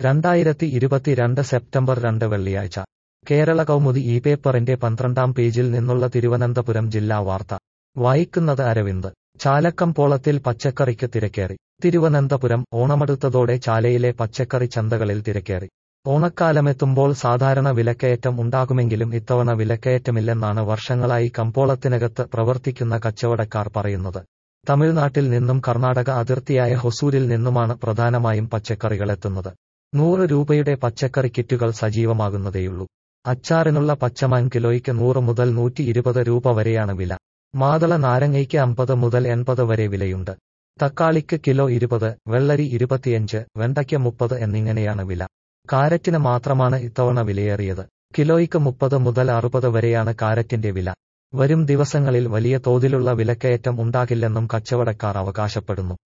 രണ്ടായിരത്തി ഇരുപത്തിരണ്ട് സെപ്റ്റംബർ രണ്ട് വെള്ളിയാഴ്ച കേരള കൗമുദി ഈ പേപ്പറിന്റെ പന്ത്രണ്ടാം പേജിൽ നിന്നുള്ള തിരുവനന്തപുരം ജില്ലാ വാർത്ത വായിക്കുന്നത് അരവിന്ദ് ചാലക്കംപോളത്തിൽ പച്ചക്കറിക്ക് തിരക്കേറി തിരുവനന്തപുരം ഓണമെടുത്തതോടെ ചാലയിലെ പച്ചക്കറി ചന്തകളിൽ തിരക്കേറി ഓണക്കാലമെത്തുമ്പോൾ സാധാരണ വിലക്കയറ്റം ഉണ്ടാകുമെങ്കിലും ഇത്തവണ വിലക്കയറ്റമില്ലെന്നാണ് വർഷങ്ങളായി കമ്പോളത്തിനകത്ത് പ്രവർത്തിക്കുന്ന കച്ചവടക്കാർ പറയുന്നത് തമിഴ്നാട്ടിൽ നിന്നും കർണാടക അതിർത്തിയായ ഹൊസൂരിൽ നിന്നുമാണ് പ്രധാനമായും പച്ചക്കറികളെത്തുന്നത് നൂറ് രൂപയുടെ പച്ചക്കറി കിറ്റുകൾ സജീവമാകുന്നതേയുള്ളൂ അച്ചാറിനുള്ള പച്ചമാൻ കിലോയ്ക്ക് നൂറ് മുതൽ നൂറ്റി ഇരുപത് രൂപ വരെയാണ് വില മാതള നാരങ്ങയ്ക്ക് അമ്പത് മുതൽ എൺപത് വരെ വിലയുണ്ട് തക്കാളിക്ക് കിലോ ഇരുപത് വെള്ളരി ഇരുപത്തിയഞ്ച് വെണ്ടയ്ക്ക് മുപ്പത് എന്നിങ്ങനെയാണ് വില കാരറ്റിന് മാത്രമാണ് ഇത്തവണ വിലയേറിയത് കിലോയ്ക്ക് മുപ്പത് മുതൽ അറുപത് വരെയാണ് കാരറ്റിന്റെ വില വരും ദിവസങ്ങളിൽ വലിയ തോതിലുള്ള വിലക്കയറ്റം ഉണ്ടാകില്ലെന്നും കച്ചവടക്കാർ അവകാശപ്പെടുന്നു